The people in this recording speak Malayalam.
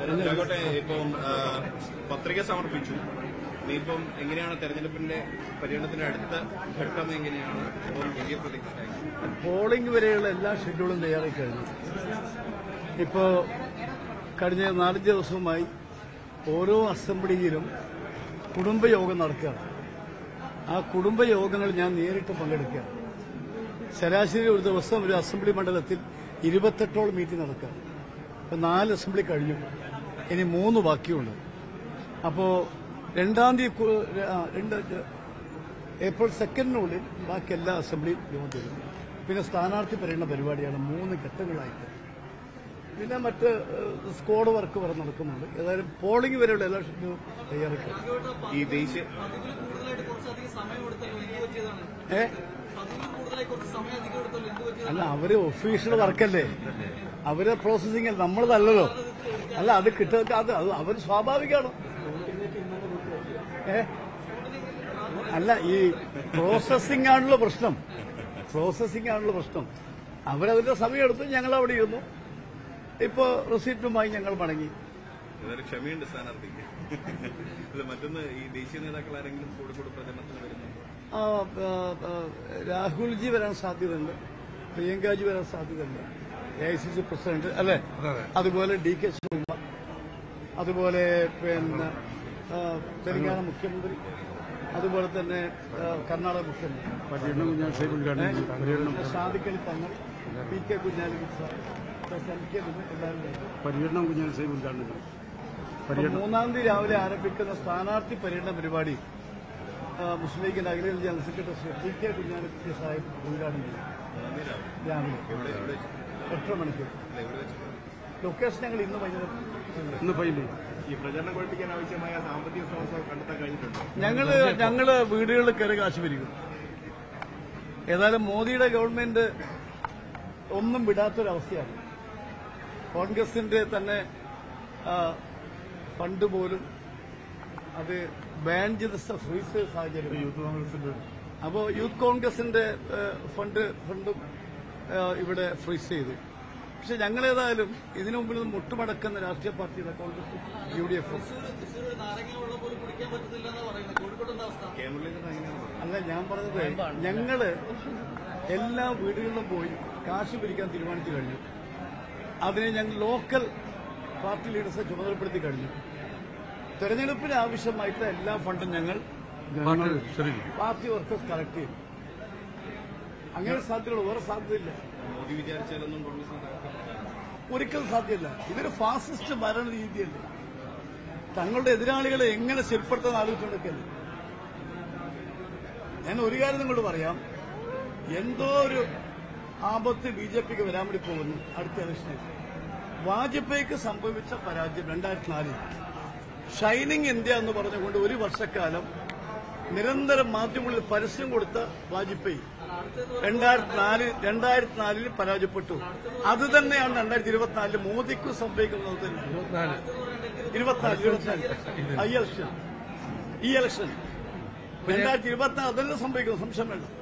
ആയിക്കോട്ടെ ഇപ്പം ആ, പത്രിക സമർപ്പിച്ചു ഇനിയിപ്പം എങ്ങനെയാണ് തെരഞ്ഞെടുപ്പിന്റെ പര്യടനത്തിന്റെ അടുത്ത ഘട്ടം എങ്ങനെയാണ് ഇപ്പോൾ പുതിയ പ്രതീക്ഷ പോളിംഗ് വരെയുള്ള എല്ലാ ഷെഡ്യൂളും തയ്യാറായി കഴിഞ്ഞു ഇപ്പോ കഴിഞ്ഞ നാലഞ്ച് ദിവസവുമായി ഓരോ അസംബ്ലിയിലും കുടുംബയോഗം നടക്കുകയാണ് ആ കുടുംബയോഗങ്ങൾ ഞാൻ നേരിട്ട് പങ്കെടുക്കുകയാണ് ശരാശരി ഒരു ദിവസം ഒരു അസംബ്ലി മണ്ഡലത്തിൽ ഇരുപത്തെട്ടോളം മീറ്റിംഗ് നടക്കുക ഇപ്പൊ നാല് അസംബ്ലി കഴിഞ്ഞു ഇനി മൂന്ന് ബാക്കിയുണ്ട് അപ്പോ രണ്ടാം തീയതി കു- ആ, രണ്ട് ഏപ്രിൽ സെക്കൻഡിനുള്ളിൽ ബാക്കി എല്ലാ അസംബ്ലിയും യോഗം തരും പിന്നെ സ്ഥാനാർത്ഥി പറയുന്ന പരിപാടിയാണ് മൂന്ന് ഘട്ടങ്ങളായിട്ട് പിന്നെ മറ്റ് ഏഹ്, സ്ക്വാഡ് വർക്ക് വരെ നടക്കുന്നുണ്ട് ഏതായാലും പോളിംഗ് വരെയുള്ള എല്ലാ ഷെഡ്യൂളും തയ്യാറാക്കി ഈ ദേശീയ അതിൽ കൂടുതലായിട്ട് കുറച്ചധികം സമയം എടുത്തല്ലോ എന്ത് പറ്റിയതാണ് ഏ അതിൽ കൂടുതലായി കുറച്ച് സമയം അധികം എടുത്തല്ലോ എന്ത് പറ്റിയതാണ് അല്ല അവര് ഒഫീഷ്യൽ വർക്കല്ലേ അവര് പ്രോസസ്സിംഗ് അല്ല നമ്മളതല്ലല്ലോ അല്ല അത് കിട്ടുക അത് അത് അവർ സ്വാഭാവികമാണ് ഏ അല്ല ഈ പ്രോസസ്സിംഗ് ആണല്ലോ പ്രശ്നം പ്രോസസ്സിംഗ് ആണല്ലോ പ്രശ്നം അവരതിന്റെ സമയമെടുത്ത് ഞങ്ങൾ അവിടെ ഇരുന്നു ഇപ്പോ റെസീപ്റ്റുമായി ഞങ്ങൾ മടങ്ങി ഏതായാലും ക്ഷമയുണ്ട് സ്ഥാനാർത്ഥിക്ക് അല്ല മറ്റൊന്ന് ഈ ദേശീയ നേതാക്കൾ ആരെങ്കിലും കോഴിക്കോട് പ്രചരണത്തിന് വരുന്നുണ്ടോ ആ, ആ, ആ, രാഹുൽജി വരാൻ സാധ്യതയുണ്ട് പ്രിയങ്കാജി വരാൻ സാധ്യതയുണ്ട് A I C C president അല്ലെ അതുപോലെ ഡി കെ ശിവകുമാർ അതുപോലെ പിന്നെ ആ, തെലങ്കാന മുഖ്യമന്ത്രി അതുപോലെ തന്നെ ആ, കർണാടക മുഖ്യമന്ത്രി പര്യടനം കുഞ്ഞാൽ സാഹിബ് ഉദ്ഘാടനം ചെയ്തു. പര്യടനം Sadiq Ali Thangal P K Kunhalikutty sir plus M K Biju എല്ലാവരും വരും. പര്യടനം കുഞ്ഞാൽ സാഹിബ് ഉദ്ഘാടനം ചെയ്തു. അപ്പൊ പര്യടനം മൂന്നാം തീയതി രാവിലെ ആരംഭിക്കുന്ന സ്ഥാനാർത്ഥി പര്യടന പരിപാടി ആ, മുസ്ലിം ലീഗിന്റെ അഖിലേന്ത്യാ general secretary Shri P K Kunhalikutty Sahib ഉദ്ഘാടനം ചെയ്യും രാവിലെ എട്ടര മണിക്കൂർ ലൊക്കേഷൻ ഞങ്ങൾ ഇന്ന് വൈകുന്നേരം ഇന്ന് ഫൈനൽ ഈ പ്രചരണം കൊഴിപ്പിക്കാൻ ആവശ്യമായ സാമ്പത്തിക സ്രോതസ് കണ്ടെത്താൻ കഴിഞ്ഞിട്ടുണ്ടോ ഞങ്ങള് ഞങ്ങള് വീടുകളിൽ കയറി കാശ് പിരിക്കും ഏതായാലും മോദിയുടെ ഗവൺമെന്റ് ഒന്നും വിടാത്തൊരവസ്ഥയാണ് കോൺഗ്രസിന്റെ തന്നെ ആ, ഫണ്ട് പോലും അത് ബാൻ ചെയ്ത സ- ഫ്രീസ് സാഹചര്യം യൂത്ത് കോൺഗ്രസിന്റെ അപ്പോൾ യൂത്ത് കോൺഗ്രസിന്റെ ഏ, ഫണ്ട് ഫണ്ടും ഏ, ഇവിടെ ഫ്രീസ് ചെയ്തു പക്ഷെ ഞങ്ങളേതായാലും ഇതിനു മുമ്പിൽ നിന്ന് മുട്ടുമടക്കുന്ന രാഷ്ട്രീയ പാർട്ടിയുടെ കോൺഗ്രസ് യു ഡി എഫും തൃശ്ശൂർ ഒരു നാരങ്ങ വെള്ളം പോലും കുടിക്കാൻ പറ്റത്തില്ല എന്നാ പറയുന്നത് കോഴിക്കോട് എന്താ അവസ്ഥ കെ മുരളീധരൻ എങ്ങനെയാണ് അല്ല ഞാൻ പറഞ്ഞത് ഞങ്ങള് എല്ലാ വീടുകളിലും പോയി കാശ് പിരിക്കാൻ തീരുമാനിച്ചു കഴിഞ്ഞു അതിനെ ഞങ്ങൾ ലോക്കൽ പാർട്ടി ലീഡേഴ്സെ ചുമതലപ്പെടുത്തി കഴിഞ്ഞു തെരഞ്ഞെടുപ്പിന് ആവശ്യമായിട്ടുള്ള എല്ലാ ഫണ്ടും ഞങ്ങൾ ജനങ്ങൾ ശരി പാർട്ടി വർക്കേഴ്സ് കളക്ട് ചെയ്യും അങ്ങനെ സാധ്യതയുള്ളൂ വേറെ സാധ്യതയില്ല മോദി വിചാരിച്ചാലൊന്നും കോൺഗ്രസ് നേതാക്കൾ ഒരിക്കലും സാധ്യമല്ല ഇതൊരു ഫാസിസ്റ്റ് ഭരണ രീതിയല്ലേ തങ്ങളുടെ എതിരാളികളെ എങ്ങനെ ശരിപ്പെടുത്താൻ ആലോചിച്ചുകൊണ്ടൊക്കെയല്ലേ ഞാൻ ഒരു കാര്യം നിങ്ങളോട് പറയാം എന്തോ ഒരു ആപത്ത് ബി ജെ പിക്ക് വരാൻ വേണ്ടി പോകുന്നു അടുത്ത ഇലക്ഷനിൽ വാജ്പേയിക്ക് സംഭവിച്ച പരാജയം രണ്ടായിരത്തി നാലിൽ ഷൈനിങ് ഇന്ത്യ എന്ന് പറഞ്ഞുകൊണ്ട് ഒരു വർഷക്കാലം നിരന്തരം മാധ്യമങ്ങളിൽ പരസ്യം കൊടുത്ത വാജ്പേയി രണ്ടായിരത്തി നാല് രണ്ടായിരത്തി നാലിൽ പരാജയപ്പെട്ടു അത് തന്നെയാണ് രണ്ടായിരത്തി ഇരുപത്തിനാലിൽ മോദിക്കും സംഭവിക്കുന്നത് തന്നെ ഇരുപത്തിനാല് ഇരുപത്തിനാല് ഈ ഇലക്ഷൻ ഈ ഇലക്ഷൻ രണ്ടായിരത്തി ഇരുപത്തിനാല് അതന്നെ സംഭവിക്കുന്നു സംശയം വേണ്ട